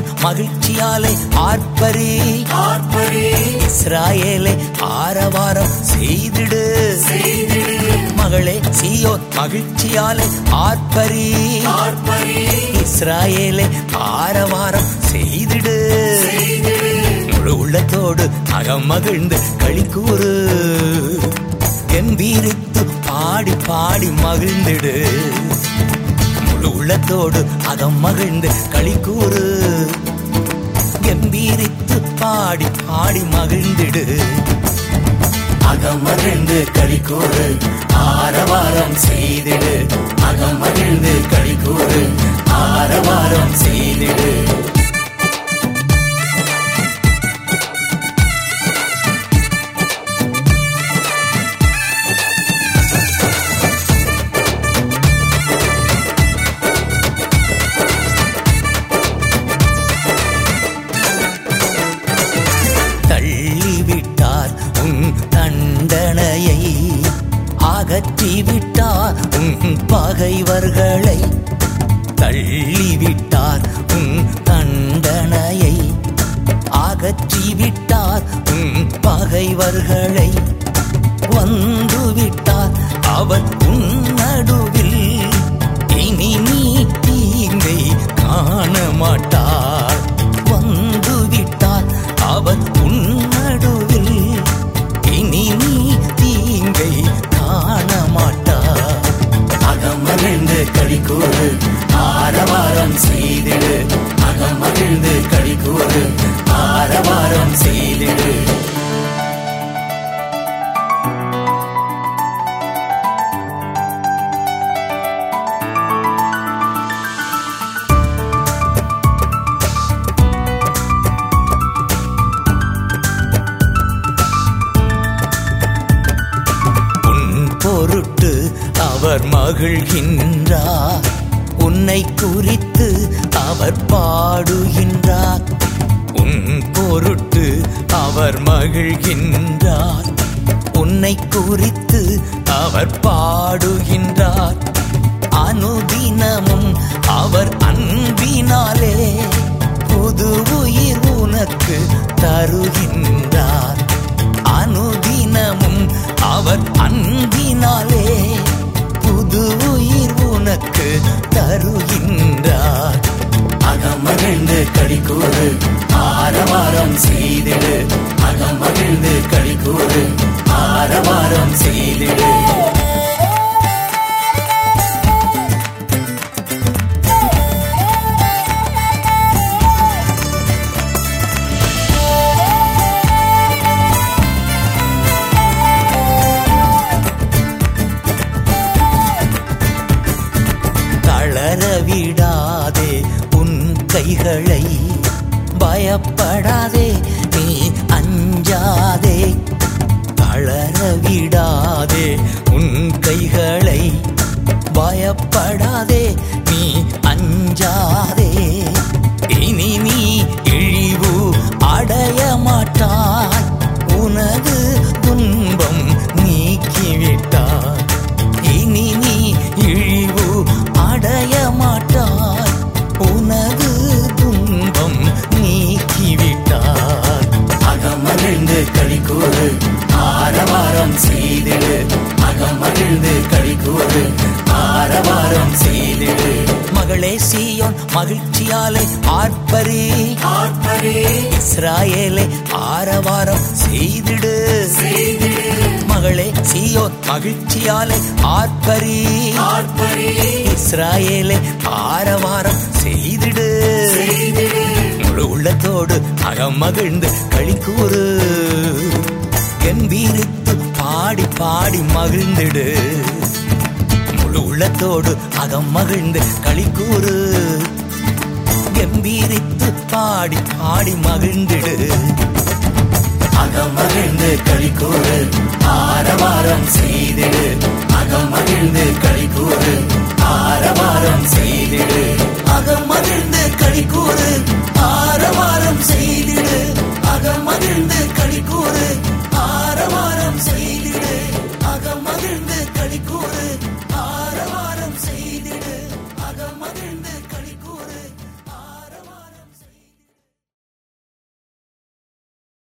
சீயோன் மகிழ்ச்சியாலே ஆர்ப்பரி ஆர்ப்பரி இஸ்ராயேலே ஆரவாரம் செய்திடு மகளே சீயோன் மகிழ்ச்சியாலே ஆர்ப்பரி ஆர்ப்பரி இஸ்ராயேலே ஆரவாரம் செய்திடு முழு உள்ளத்தோடு அகம் மகிழ்ந்து களி கூறு கம்பீரித்து பாடி பாடி மகிழ்ந்திடு முழு உள்ளத்தோடு அகம் மகிழ்ந்து களி கூறு கம்பீரித்து பாடி பாடி மகிழ்ந்திடு அகமகிழ்ந்து களி கூறு ஆரவாரம் செய்திடு அகமகிழ்ந்து களி கூறு ஆரவாரம் செய்திடு தள்ளிவிட்டார் உன் தண்டனையை அகற்றிவிட்டார் உன் பகைவர்களை தள்ளிவிட்டார் உன் தண்டனையை அகற்றிவிட்டார் உன் பகைவர்களை வந்துவிட்டார் அவர் உன் நடுவில் இனி நீ தீங்கை காண மாட்டார் வந்துவிட்டார் அவர் உன் நடுவில் இனி நீ தீங்கை காண மாட்டார் அகமகிழ்ந்து களி கூறு ஆரவாரம் செய்திடு அகமகிழ்ந்து களி கூறு ஆரவாரம் செய்திடு உன் பொருட்டு அவர் மகிழ்கின்றார் உன்னை குறித்து அவர் பாடுகின்றார் உன் பொருட்டு அவர் மகிழ்கின்றார் உன்னை குறித்து அவர் பாடுகின்றார் அனுதினமும் அவர் அன்பினாலே புது உயிர் உனக்கு தருகின்றார் அனுதினமும் அவர் அன்பினாலே புது உயிர் உனக்கு தருகின்றார் அகமகிழ்ந்து களி கூறு ஆரவாரம் செய்திடு அகமகிழ்ந்து களி கூறு ஆரவாரம் செய்திடு தளர விடாதே உன் கைகளை பயப்படாதே நீ அஞ்சாதே தளர விடாதே உன் கைகளை பயப்படாதே நீ அஞ்சாதே இனி நீ இழிவு அடைய மாட்டாய் உனது துன்பம் நீக்கிவிட்டாய் இனி நீ இழிவு அடைய மாட்டாய் உனது துன்பம் நீக்கிவிட்டாய் அகமகிழ்ந்து களி கூறு ஆரவாரம் செய்திடு அகமகிழ்ந்து களி கூறு ஆரவாரம் செய்திடு மகளே சீயோன் மகிழ்ச்சியாலே ஆர்ப்பரி ஆர்ப்பரி இஸ்ராயேலே ஆரவாரம் செய்திடு மகளே சீயோன் மகிழ்ச்சியாலே ஆர்ப்பரி ஆர்ப்பரி இஸ்ராயேலே ஆரவாரம் செய்திடு முழு உள்ளத்தோடு அகம் மகிழ்ந்து களி கூறு கம்பீரித்து பாடி பாடி மகிழ்ந்திடு முழு உள்ளத்தோடு அகம் மகிழ்ந்து களி கூறு கம்பீரித்து பாடி பாடி மகிழ்ந்திடு அகமகிழ்ந்து களி கூறு ஆரவாரம் செய்திடு அகமகிழ்ந்து களி கூறு ஆரவாரம் செய்திடு அகமகிழ்ந்து களி கூறு